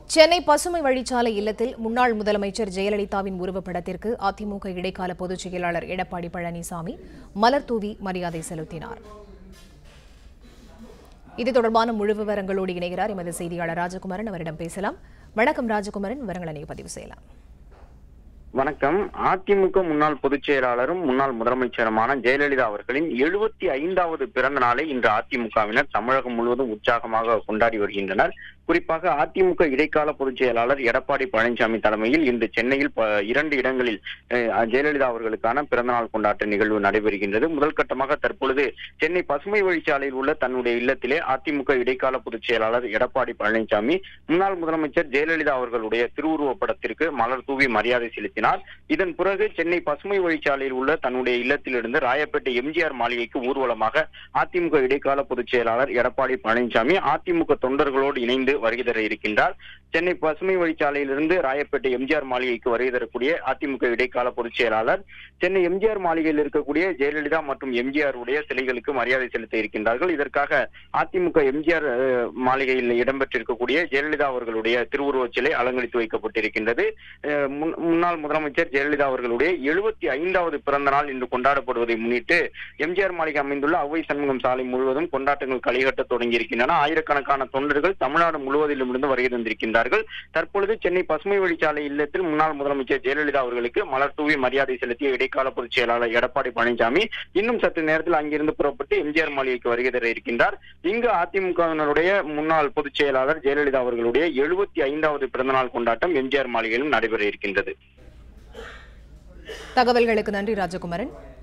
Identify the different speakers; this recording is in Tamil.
Speaker 1: சென்னை பசுமை வழிச்சாலை இல்லத்தில் முன்னாள் முதலமைச்சர் ஜெயலலிதாவின் உருவப்படத்திற்கு அதிமுக இடைக்கால பொதுச் செயலாளர் எடப்பாடி பழனிசாமி மலர் தூவி மரியாதை செலுத்தினார் இது தொடர்பான முழு விவரங்களோடு இணைகிறார் எமது செய்தியாளர் ராஜகுமாரன் அவரிடம் பேசலாம் வணக்கம் ராஜகுமாரன் விவரங்களை நீங்க பதிவு செய்யலாம்
Speaker 2: வணக்கம் அதிமுக முன்னாள் பொதுச் செயலாளரும் முன்னாள் முதலமைச்சருமான ஜெயலலிதா அவர்களின் எழுபத்தி ஐந்தாவது பிறந்த நாளை இன்று அதிமுகவினர் தமிழகம் முழுவதும் உற்சாகமாக கொண்டாடி வருகின்றனர் குறிப்பாக அதிமுக இடைக்கால பொதுச் செயலாளர் எடப்பாடி பழனிசாமி தலைமையில் இன்று சென்னையில் ப- இரண்டு இடங்களில் அஹ், ஜெயலலிதா அவர்களுக்கான பிறந்தநாள் கொண்டாட்ட நிகழ்வு நடைபெறுகின்றது முதல் கட்டமாக தற்பொழுது சென்னை பசுமை வழிச்சாலையில் உள்ள தன்னுடைய இல்லத்திலே அதிமுக இடைக்கால பொதுச் செயலாளர் எடப்பாடி பழனிசாமி முன்னாள் முதலமைச்சர் ஜெயலலிதா அவர்களுடைய திருவுருவப் படத்திற்கு மலர் தூவி மரியாதை செலுத்தினார் இதன் பிறகு சென்னை பசுமை வழிச்சாலையில் உள்ள தன்னுடைய இல்லத்திலிருந்து ராயப்பேட்டை எம்ஜிஆர் மாளிகைக்கு ஊர்வலமாக அதிமுக இடைக்கால பொதுச் செயலாளர் எடப்பாடி பழனிசாமி அதிமுக தொண்டர்களோடு இணைந்து வருகை தர இருக்கின்றார் சென்னை பசுமை வழிச்சாலையிலிருந்து ராயப்பேட்டை எம்ஜிஆர் மாளிகைக்கு வருகை தரக்கூடிய அதிமுக இடைக்கால பொதுச் செயலாளர் சென்னை எம்ஜிஆர் மாளிகையில் இருக்கக்கூடிய ஜெயலலிதா மற்றும் எம்ஜிஆர் உடைய சிலைகளுக்கு மரியாதை செலுத்த இருக்கின்றார்கள் இதற்காக அதிமுக எம்ஜிஆர் அஹ், மாளிகையில் இடம்பெற்றிருக்கக்கூடிய ஜெயலலிதா அவர்களுடைய திருவுருவச் சிலை அலங்கரித்து வைக்கப்பட்டிருக்கின்றது அஹ், முன்- முன்னாள் முதலமைச்சர் ஜெயலலிதா அவர்களுடைய எழுபத்தி ஐந்தாவது பிறந்த நாள் இன்று கொண்டாடப்படுவதை முன்னிட்டு எம்ஜிஆர் மாளிகை அமைந்துள்ள அவ்வை சண்முகம் சாலை முழுவதும் கொண்டாட்டங்கள் களிகட்ட தொடங்கி இருக்கின்றன ஆயிரக்கணக்கான தொண்டர்கள் தமிழ்நாடு முழுவதிலும் இருந்து வருகை தந்திருக்கின்றார்கள் தற்பொழுது சென்னை பசுமை வழிச்சாலை இல்லத்தில் முன்னாள் முதலமைச்சர் ஜெயலலிதா அவர்களுக்கு மலர் தூவி மரியாதை செலுத்திய இடைக்கால பொதுச் செயலாளர் எடப்பாடி பழனிசாமி இன்னும் சற்று நேரத்தில் அங்கிருந்து புறப்பட்டு எம்ஜிஆர் மாளிகைக்கு வருகை தர இருக்கின்றார் இங்கு அதிமுகவினருடைய முன்னாள் பொதுச் செயலாளர் ஜெயலலிதா அவர்களுடைய எழுபத்தி ஐந்தாவது பிறந்தநாள் கொண்டாட்டம் எம்ஜிஆர் மாளிகையிலும் நடைபெற இருக்கின்றது
Speaker 1: தகவல்களுக்கு நன்றி ராஜகுமாரன்